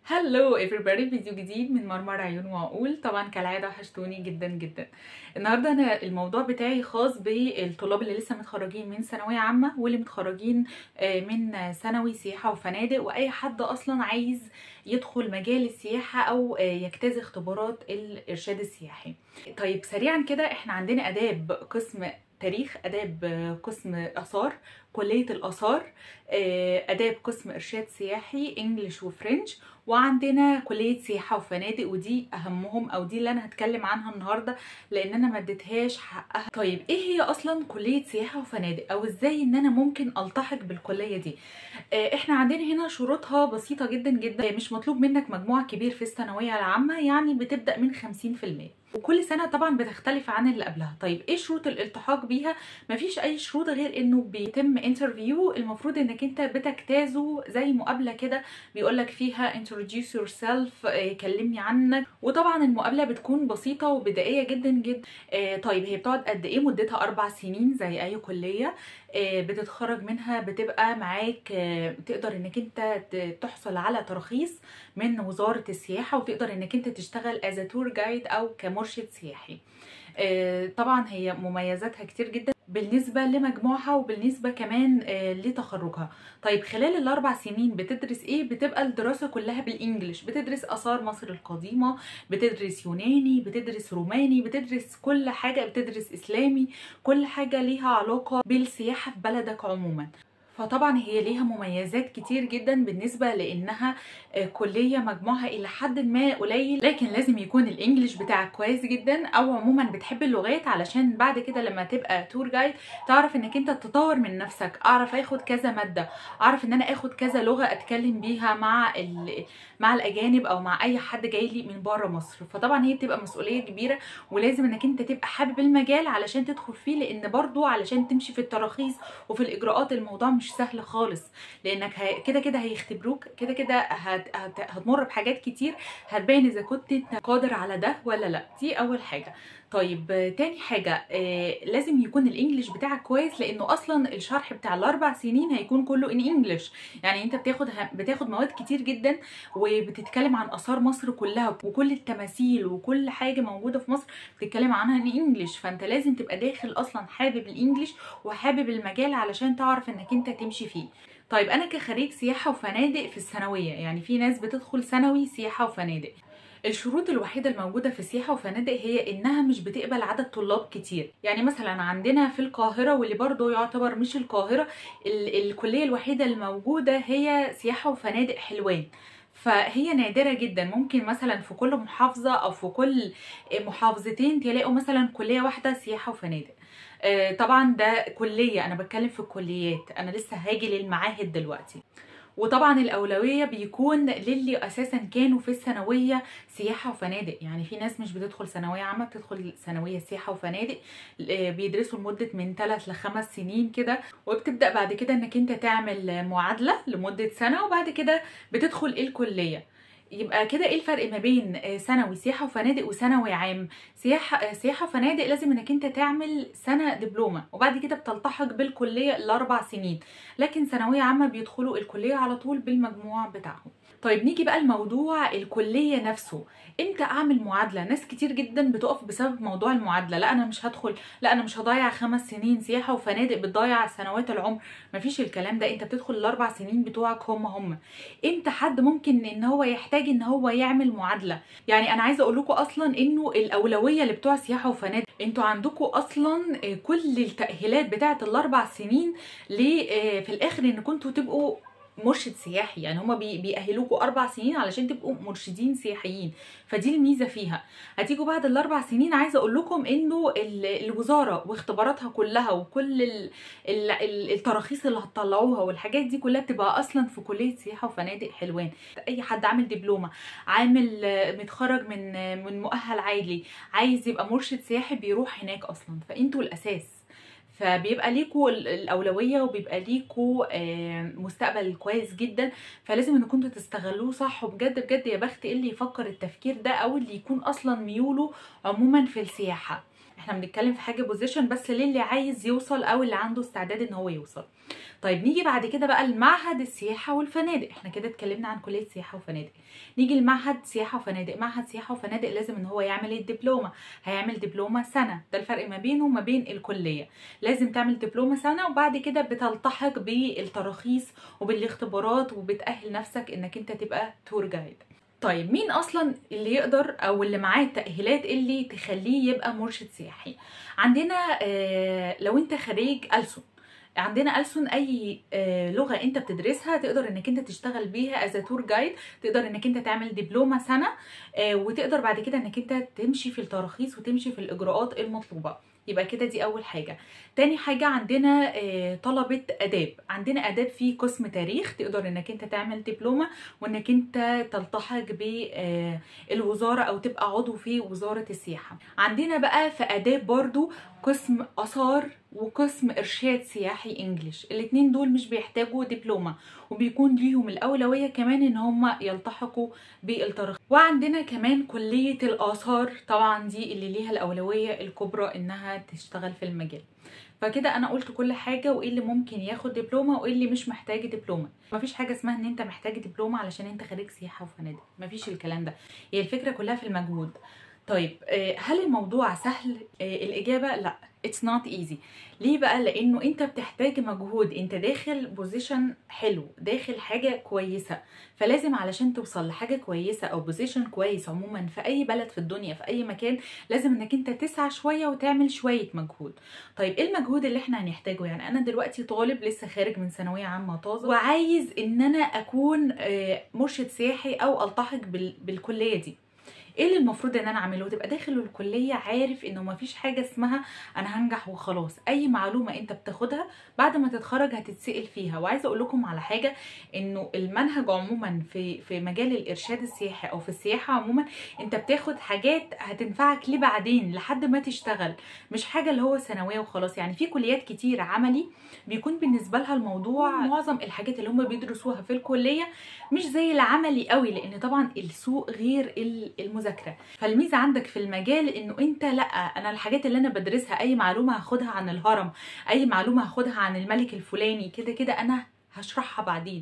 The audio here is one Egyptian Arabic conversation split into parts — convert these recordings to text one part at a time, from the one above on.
هلو everybody فيديو جديد من مرمر عيون وعقول طبعا كالعاده وحشتوني جدا جدا النهارده انا الموضوع بتاعي خاص بالطلاب اللي لسه متخرجين من ثانويه عامه واللي متخرجين آه، من ثانوي سياحه وفنادق واي حد اصلا عايز يدخل مجال السياحه او آه، يجتاز اختبارات الارشاد السياحي طيب سريعا كده احنا عندنا اداب قسم تاريخ اداب آه، قسم اثار كليه الاثار آه، اداب قسم ارشاد سياحي انجلش وفرنش وعندنا كليه سياحه وفنادق ودي اهمهم او دي اللي انا هتكلم عنها النهارده لان انا ما اديتهاش حقها طيب ايه هي اصلا كليه سياحه وفنادق او ازاي ان انا ممكن التحق بالكليه دي آه، احنا عندنا هنا شروطها بسيطه جدا جدا مش مطلوب منك مجموع كبير في الثانويه العامه يعني بتبدا من 50% وكل سنه طبعا بتختلف عن اللي قبلها طيب ايه شروط الالتحاق بيها مفيش اي شروط غير انه بيتم انترفيو المفروض انك انت بتجتازه زي مقابله كده بيقولك فيها introduce yourself آه، كلمني عنك وطبعا المقابله بتكون بسيطه وبدائيه جدا جدا آه، طيب هي بتقعد قد ايه مدتها اربع سنين زي اي كليه آه، بتتخرج منها بتبقى معاك آه، تقدر انك انت ت- تحصل على ترخيص من وزاره السياحه وتقدر انك انت تشتغل از تور جايد او كمرشد سياحي آه، طبعا هي مميزاتها كتير جدا بالنسبة لمجموعها وبالنسبة كمان آه، لتخرجها طيب خلال الأربع سنين بتدرس إيه؟ بتبقى الدراسة كلها بالإنجلش بتدرس آثار مصر القديمة بتدرس يوناني بتدرس روماني بتدرس كل حاجة بتدرس إسلامي كل حاجة ليها علاقة بالسياحة في بلدك عموما فطبعا هي ليها مميزات كتير جدا بالنسبة لأنها آه، كلية مجموعها إلى حد ما قليل لكن لازم يكون الإنجليش بتاعك كويس جدا أو عموما بتحب اللغات علشان بعد كده لما تبقى تور جايد تعرف إنك أنت تطور من نفسك أعرف آخد كذا مادة أعرف إن أنا آخد كذا لغة أتكلم بيها مع ال... مع الأجانب أو مع أي حد جاي لي من بره مصر فطبعا هي بتبقى مسؤولية كبيرة ولازم إنك أنت تبقى حابب المجال علشان تدخل فيه لأن برضو علشان تمشي في التراخيص وفي الإجراءات الموضوع مش سهل خالص لأنك هي- كده كده هيختبروك كده كده هت... هت... هتمر بحاجات كتير هتبين إذا كنت أنت قادر على ده ولا لأ دي أول حاجة طيب آه، تاني حاجة آه لازم يكون الانجليش بتاعك كويس لانه اصلا الشرح بتاع الاربع سنين هيكون كله ان انجليش يعني انت بتاخد بتاخد مواد كتير جدا وبتتكلم عن اثار مصر كلها وكل التماثيل وكل حاجة موجودة في مصر بتتكلم عنها ان انجليش فانت لازم تبقى داخل اصلا حابب الانجليش وحابب المجال علشان تعرف انك انت تمشي فيه طيب انا كخريج سياحة وفنادق في الثانوية يعني في ناس بتدخل ثانوي سياحة وفنادق الشروط الوحيدة الموجودة في سياحة وفنادق هي إنها مش بتقبل عدد طلاب كتير يعني مثلا عندنا في القاهرة واللي برضه يعتبر مش القاهرة ال الكلية الوحيدة الموجودة هي سياحة وفنادق حلوان فهي نادرة جدا ممكن مثلا في كل محافظة أو في كل محافظتين تلاقوا مثلا كلية واحدة سياحة وفنادق آه، طبعا ده كلية أنا بتكلم في الكليات أنا لسه هاجي للمعاهد دلوقتي وطبعا الأولوية بيكون للي أساسا كانوا في الثانوية سياحة وفنادق يعني في ناس مش بتدخل ثانوية عامة بتدخل ثانوية سياحة وفنادق آه، بيدرسوا لمدة من 3 لخمس سنين كده وبتبدأ بعد كده انك انت تعمل معادلة لمدة سنة وبعد كده بتدخل الكلية يبقى كده ايه الفرق ما بين آه، ثانوي سياحة وفنادق وثانوي عام سياحة آه، سياحة وفنادق لازم انك انت تعمل سنة دبلومة وبعد كده بتلتحق بالكلية الاربع سنين لكن ثانوية عامة بيدخلوا الكلية على طول بالمجموع بتاعهم طيب نيجي بقى لموضوع الكلية نفسه امتى اعمل معادلة ناس كتير جدا بتقف بسبب موضوع المعادلة لا انا مش هدخل لا انا مش هضيع خمس سنين سياحة وفنادق بتضيع سنوات العمر مفيش الكلام ده انت بتدخل الاربع سنين بتوعك هم هم امتى حد ممكن ان هو يحتاج ان هو يعمل معادلة يعني انا عايزة اقول لكم اصلا انه الاولوية اللي بتوع سياحة وفنادق انتوا عندكم اصلا آه، كل التأهيلات بتاعة الاربع سنين ل آه، في الاخر ان كنتوا تبقوا مرشد سياحي يعني هما بي- بيأهلوكوا أربع سنين علشان تبقوا مرشدين سياحيين فدي الميزة فيها هتيجوا بعد الأربع سنين عايزة أقول لكم إنه ال- الوزارة واختباراتها كلها وكل ال- ال- ال- التراخيص اللي هتطلعوها والحاجات دي كلها بتبقى أصلا في كلية سياحة وفنادق حلوان أي حد عامل دبلومة عامل آه، متخرج من آه، من مؤهل عالي عايز يبقى مرشد سياحي بيروح هناك أصلا فأنتوا الأساس فبيبقى ليكوا ال- الاولويه وبيبقى ليكوا آه، مستقبل كويس جدا فلازم ان كنتوا تستغلوه صح وبجد بجد يا بخت اللي يفكر التفكير ده او اللي يكون اصلا ميوله عموما في السياحه احنا بنتكلم في حاجه بوزيشن بس للي عايز يوصل او اللي عنده استعداد ان هو يوصل طيب نيجي بعد كده بقى المعهد السياحه والفنادق احنا كده اتكلمنا عن كليه سياحه وفنادق نيجي المعهد سياحه وفنادق معهد سياحه وفنادق لازم ان هو يعمل الدبلومه هيعمل دبلومه سنه ده الفرق ما بينه وما بين الكليه لازم تعمل دبلومه سنه وبعد كده بتلتحق بالتراخيص وبالاختبارات وبتاهل نفسك انك انت تبقى تور جايد طيب مين اصلا اللي يقدر او اللي معاه التاهيلات اللي تخليه يبقى مرشد سياحي عندنا آه لو انت خريج ألسن عندنا ألسن أي آه لغة أنت بتدرسها تقدر إنك أنت تشتغل بيها از تور جايد تقدر إنك أنت تعمل دبلومة سنة آه وتقدر بعد كده إنك أنت تمشي في التراخيص وتمشي في الإجراءات المطلوبة يبقى كده دي اول حاجه تاني حاجه عندنا طلبه اداب عندنا اداب في قسم تاريخ تقدر انك انت تعمل دبلومه وانك انت تلتحق بالوزاره او تبقى عضو في وزاره السياحه عندنا بقى في اداب برضو قسم اثار وقسم ارشاد سياحي انجليش الاتنين دول مش بيحتاجوا دبلومه وبيكون ليهم الاولويه كمان ان هم يلتحقوا بالتراخيص وعندنا كمان كليه الاثار طبعا دي اللي ليها الاولويه الكبرى انها تشتغل في المجال فكده انا قلت كل حاجه وايه اللي ممكن ياخد دبلومه وايه اللي مش محتاج دبلومه مفيش حاجه اسمها ان انت محتاج دبلومه علشان انت خريج سياحه وفنادق مفيش الكلام ده هي الفكره كلها في المجهود طيب هل الموضوع سهل الاجابه لا اتس نوت ايزي ليه بقى لانه انت بتحتاج مجهود انت داخل بوزيشن حلو داخل حاجه كويسه فلازم علشان توصل لحاجه كويسه او بوزيشن كويس عموما في اي بلد في الدنيا في اي مكان لازم انك انت تسعى شويه وتعمل شويه مجهود طيب ايه المجهود اللي احنا هنحتاجه يعني انا دلوقتي طالب لسه خارج من ثانويه عامه طازه وعايز ان انا اكون مرشد سياحي او التحق بالكليه دي ايه اللي المفروض ان انا اعمله تبقى داخل الكليه عارف انه مفيش حاجه اسمها انا هنجح وخلاص اي معلومه انت بتاخدها بعد ما تتخرج هتتسال فيها وعايزه اقول لكم على حاجه انه المنهج عموما في في مجال الارشاد السياحي او في السياحه عموما انت بتاخد حاجات هتنفعك ليه بعدين لحد ما تشتغل مش حاجه اللي هو ثانويه وخلاص يعني في كليات كتير عملي بيكون بالنسبه لها الموضوع معظم الحاجات اللي هم بيدرسوها في الكليه مش زي العملي قوي لان طبعا السوق غير المذاكره فالميزه عندك في المجال انه انت لا انا الحاجات اللي انا بدرسها اي معلومه هاخدها عن الهرم اي معلومه هاخدها عن الملك الفلاني كده كده انا هشرحها بعدين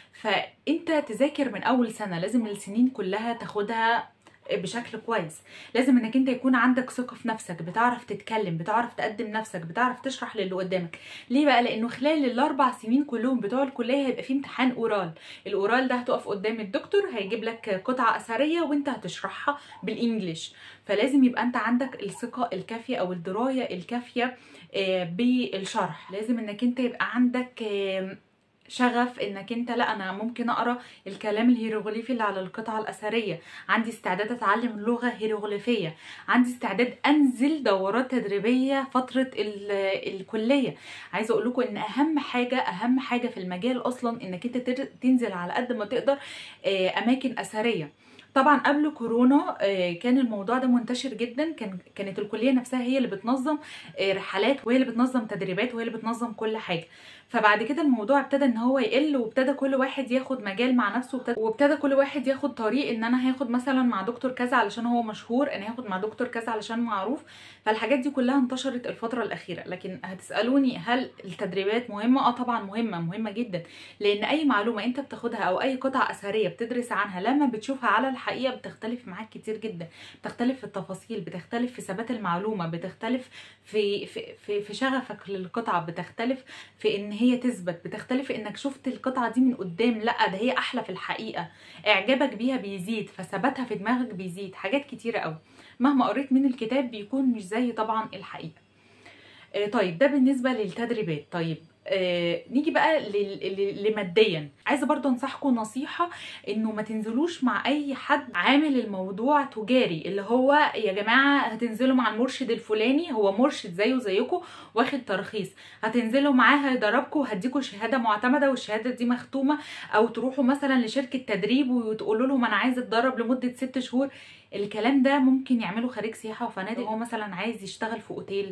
فانت تذاكر من اول سنه لازم السنين كلها تاخدها بشكل كويس لازم انك انت يكون عندك ثقه في نفسك بتعرف تتكلم بتعرف تقدم نفسك بتعرف تشرح للي قدامك ليه بقى لانه خلال الاربع سنين كلهم بتوع الكليه هيبقى في امتحان اورال الاورال ده هتقف قدام الدكتور هيجيب لك قطعه اثريه وانت هتشرحها بالانجلش فلازم يبقى انت عندك الثقه الكافيه او الدرايه الكافيه بالشرح لازم انك انت يبقى عندك شغف انك انت لا انا ممكن اقرا الكلام الهيروغليفي اللي على القطعه الاثريه عندي استعداد اتعلم لغه هيروغليفيه عندي استعداد انزل دورات تدريبيه فتره الكليه عايزه اقول لكم ان اهم حاجه اهم حاجه في المجال اصلا انك انت تنزل على قد ما تقدر اماكن اثريه طبعا قبل كورونا كان الموضوع ده منتشر جدا كان كانت الكليه نفسها هي اللي بتنظم رحلات وهي اللي بتنظم تدريبات وهي اللي بتنظم كل حاجه فبعد كده الموضوع ابتدى ان هو يقل وابتدى كل واحد ياخد مجال مع نفسه وابتدى, وابتدى كل واحد ياخد طريق ان انا هاخد مثلا مع دكتور كذا علشان هو مشهور انا هاخد مع دكتور كذا علشان معروف فالحاجات دي كلها انتشرت الفتره الاخيره لكن هتسالوني هل التدريبات مهمه اه طبعا مهمه مهمه جدا لان اي معلومه انت بتاخدها او اي قطعه اثريه بتدرس عنها لما بتشوفها على الحقيقه بتختلف معاك كتير جدا بتختلف في التفاصيل بتختلف في ثبات المعلومه بتختلف في في في, في شغفك للقطعه بتختلف في ان هي تثبت بتختلف انك شفت القطعه دي من قدام لا ده هي احلى في الحقيقه اعجابك بيها بيزيد فثباتها في دماغك بيزيد حاجات كتيره قوي مهما قريت من الكتاب بيكون مش زي طبعا الحقيقه آه طيب ده بالنسبه للتدريبات طيب آه نيجي بقى لماديا عايزه برضو انصحكم نصيحه انه ما تنزلوش مع اي حد عامل الموضوع تجاري اللي هو يا جماعه هتنزلوا مع المرشد الفلاني هو مرشد زيه زيكم واخد ترخيص هتنزلوا معاه هيدربكم وهديكم شهاده معتمده والشهاده دي مختومه او تروحوا مثلا لشركه تدريب وتقولوا لهم انا عايز اتدرب لمده ست شهور الكلام ده ممكن يعمله خريج سياحه وفنادق هو مثلا عايز يشتغل في اوتيل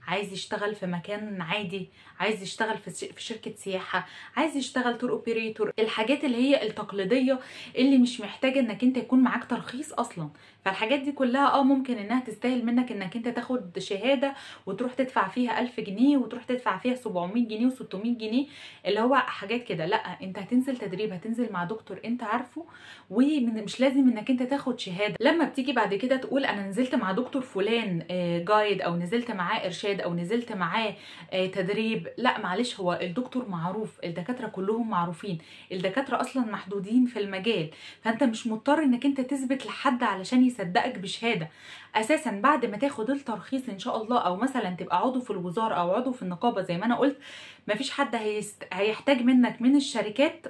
عايز يشتغل في مكان عادي عايز يشتغل في ش- في شركه سياحه عايز يشتغل تور اوبريتور الحاجات اللي هي التقليديه اللي مش محتاجه انك انت يكون معاك ترخيص اصلا فالحاجات دي كلها اه ممكن انها تستاهل منك انك انت تاخد شهاده وتروح تدفع فيها 1000 جنيه وتروح تدفع فيها 700 جنيه و600 جنيه اللي هو حاجات كده لا انت هتنزل تدريب هتنزل مع دكتور انت عارفه ومش لازم انك انت تاخد شهاده لما بتيجي بعد كده تقول انا نزلت مع دكتور فلان آه، جايد او نزلت معاه ارشاد او نزلت معاه آه، تدريب لا معلش هو الدكتور معروف الدكاتره كلهم معروفين الدكاتره اصلا محدودين في المجال فانت مش مضطر انك انت تثبت لحد علشان يصدقك بشهاده اساسا بعد ما تاخد الترخيص ان شاء الله او مثلا تبقى عضو في الوزاره او عضو في النقابه زي ما انا قلت مفيش حد هيست... هيحتاج منك من الشركات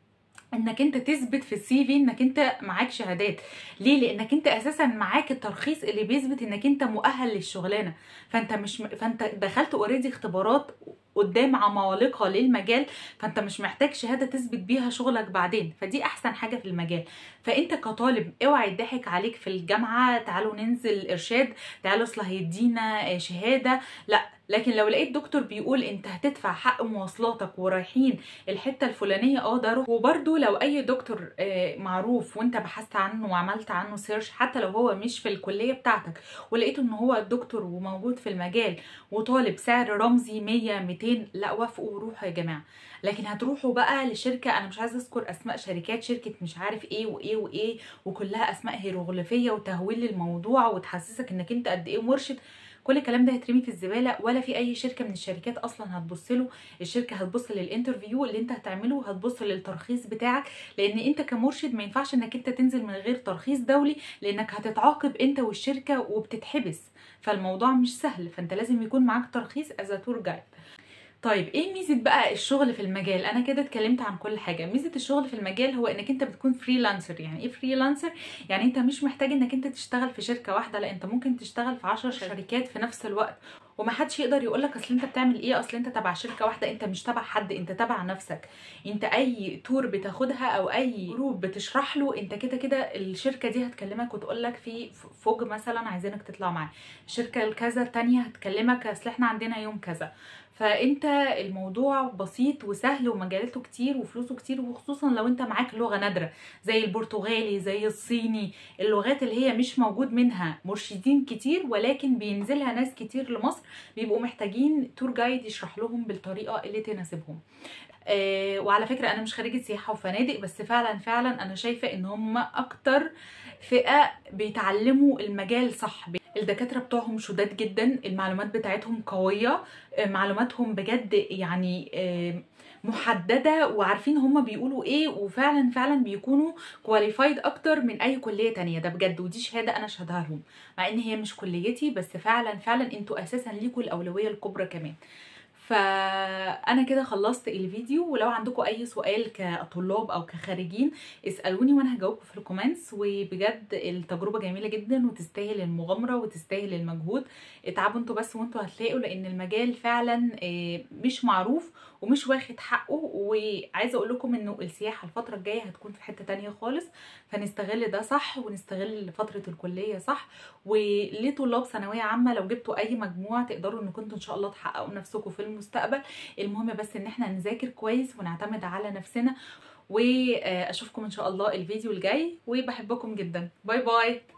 انك انت تثبت في السي في انك انت معاك شهادات ليه لانك انت اساسا معاك الترخيص اللي بيثبت انك انت مؤهل للشغلانه فانت مش فانت دخلت اوريدي اختبارات قدام عمالقه للمجال فانت مش محتاج شهاده تثبت بيها شغلك بعدين فدي احسن حاجه في المجال فانت كطالب اوعى يضحك عليك في الجامعه تعالوا ننزل ارشاد تعالوا اصل هيدينا شهاده لا لكن لو لقيت دكتور بيقول انت هتدفع حق مواصلاتك ورايحين الحته الفلانيه اه ده روح وبرده لو اي دكتور آه، معروف وانت بحثت عنه وعملت عنه سيرش حتى لو هو مش في الكليه بتاعتك ولقيت ان هو دكتور وموجود في المجال وطالب سعر رمزي 100 200 لا وافقوا وروحوا يا جماعه لكن هتروحوا بقى لشركه انا مش عايزه اذكر اسماء شركات شركه مش عارف ايه وايه وايه وكلها اسماء هيروغليفيه وتهويل للموضوع وتحسسك انك انت قد ايه مرشد كل الكلام ده هيترمي في الزباله ولا في اي شركه من الشركات اصلا هتبص له الشركه هتبص للانترفيو اللي انت هتعمله هتبص للترخيص بتاعك لان انت كمرشد ما ينفعش انك انت تنزل من غير ترخيص دولي لانك هتتعاقب انت والشركه وبتتحبس فالموضوع مش سهل فانت لازم يكون معاك ترخيص از تور جايد طيب ايه ميزه بقى الشغل في المجال انا كده اتكلمت عن كل حاجه ميزه الشغل في المجال هو انك انت بتكون فريلانسر يعني ايه فريلانسر يعني انت مش محتاج انك انت تشتغل في شركه واحده لا انت ممكن تشتغل في 10 شركات في نفس الوقت ومحدش يقدر يقولك اصل انت بتعمل ايه اصل انت تبع شركه واحده انت مش تبع حد انت تبع نفسك انت اي تور بتاخدها او اي جروب بتشرح له انت كده كده الشركه دي هتكلمك وتقولك في فوج مثلا عايزينك تطلع معاه الشركه الكذا التانية هتكلمك اصل احنا عندنا يوم كذا فانت الموضوع بسيط وسهل ومجالاته كتير وفلوسه كتير وخصوصا لو انت معاك لغه نادره زي البرتغالي زي الصيني اللغات اللي هي مش موجود منها مرشدين كتير ولكن بينزلها ناس كتير لمصر بيبقوا محتاجين تور جايد يشرح لهم بالطريقه اللي تناسبهم آه وعلى فكره انا مش خريجه سياحه وفنادق بس فعلا فعلا انا شايفه ان هم اكتر فئه بيتعلموا المجال صح الدكاتره بتوعهم شداد جدا المعلومات بتاعتهم قويه آه معلوماتهم بجد يعني آه محدده وعارفين هما بيقولوا ايه وفعلا فعلا بيكونوا كواليفايد اكتر من اي كليه تانية ده بجد ودي شهاده انا اشهدها لهم مع ان هي مش كليتي بس فعلا فعلا انتوا اساسا ليكوا الاولويه الكبرى كمان فانا كده خلصت الفيديو ولو عندكم اي سؤال كطلاب او كخارجين اسالوني وانا هجاوبكم في الكومنتس وبجد التجربه جميله جدا وتستاهل المغامره وتستاهل المجهود اتعبوا انتوا بس وانتوا هتلاقوا لان المجال فعلا مش معروف ومش واخد حقه وعايزه اقول لكم انه السياحه الفتره الجايه هتكون في حته تانية خالص فنستغل ده صح ونستغل فتره الكليه صح ولطلاب ثانويه عامه لو جبتوا اي مجموع تقدروا ان كنتوا ان شاء الله تحققوا نفسكم في المستقبل المهم بس ان احنا نذاكر كويس ونعتمد على نفسنا واشوفكم ان شاء الله الفيديو الجاي وبحبكم جدا باي باي